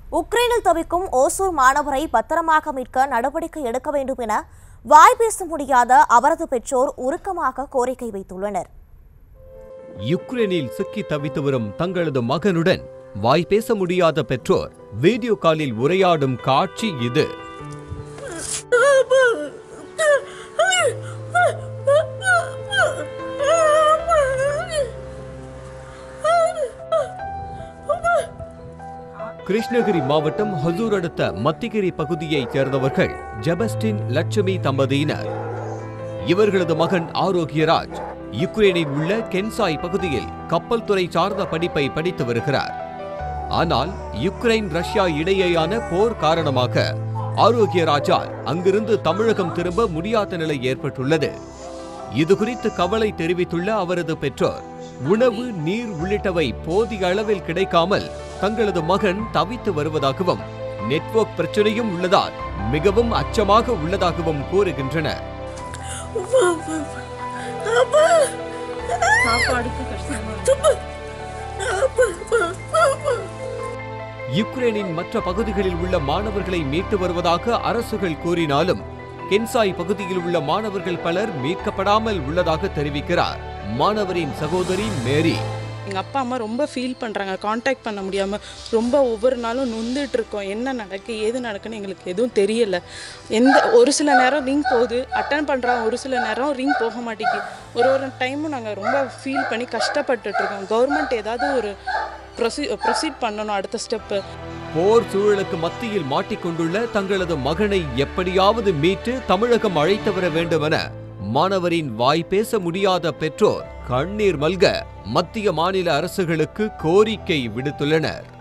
உக்ரைனில் தவிக்கும் ஓசூர் மாணவரை பத்திரமாக மீட்க நடவடிக்கை எடுக்க வேண்டும் என வாய் பேச முடியாத அவரது பெற்றோர் உருக்கமாக கோரிக்கை வைத்துள்ளனர் யுக்ரைனில் சிக்கி தவித்து வரும் தங்களது மகனுடன் வாய் பேச முடியாத பெற்றோர் வீடியோ காலில் உரையாடும் காட்சி இது கிருஷ்ணகிரி மாவட்டம் ஹசூர் அடுத்த மத்திகிரி பகுதியைச் சேர்ந்தவர்கள் ஜெபஸ்டின் லட்சுமி தம்பதியினர் இவர்களது மகன் ஆரோக்கியராஜ் யுக்ரைனில் உள்ள கென்சாய் பகுதியில் கப்பல் துறை சார்ந்த படிப்பை படித்து வருகிறார் ஆனால் யுக்ரைன் ரஷ்யா இடையேயான போர் காரணமாக ஆரோக்கியராஜால் அங்கிருந்து தமிழகம் திரும்ப முடியாத நிலை ஏற்பட்டுள்ளது இது குறித்து கவலை தெரிவித்துள்ள அவரது பெற்றோர் உணவு நீர் உள்ளிட்டவை போதிய அளவில் கிடைக்காமல் தங்களது மகன் தவித்து வருவதாகவும் நெட்வொர்க் பிரச்சனையும் உள்ளதால் மிகவும் அச்சமாக உள்ளதாகவும் கூறுகின்றனர் சாப்பாடுக்கு கஷ்டமா இருக்கு. யுக்ரைனின் மற்ற பகுதிகளில் உள்ள மாணவர்களை மீட்டு வருவதாக அரசுகள் கூறினாலும் கென்சாய் பகுதியில் உள்ள மாணவர்கள் பலர் மீட்கப்படாமல் உள்ளதாக தெரிவிக்கிறார் மாணவரின் சகோதரி மேரி எங்க அப்பா அம்மா ரொம்ப ஃபீல் பண்றாங்க காண்டாக்ட் பண்ண முடியாம ரொம்ப ஒவ்வொரு நாளும் நொந்துட்டு இருக்கோம் என்ன நடக்கு ஏது நடக்குன்னு எங்களுக்கு எதுவும் தெரியல எந்த ஒரு சில நேரம் ரிங் போகுது அட்டன் பண்றோம் ஒரு சில நேரம் ரிங் போக மாட்டேங்குது ஒரு ஒரு டைமும் நாங்க ரொம்ப ஃபீல் பண்ணி கஷ்டப்பட்டுட்டு இருக்கோம் கவர்மெண்ட் ஏதாவது ஒரு ப்ரொசீ ப்ரொசீட் பண்ணணும் அடுத்த ஸ்டெப்பு போர் சூழலுக்கு மத்தியில் மாட்டிக்கொண்டுள்ள தங்களது மகனை எப்படியாவது மீட்டு தமிழகம் அழைத்து வர வேண்டுமென மாணவரின் வாய் பேச முடியாத பெற்றோர் கண்ணீர் மல்க மத்திய மாநில அரசுகளுக்கு கோரிக்கை விடுத்துள்ளனர்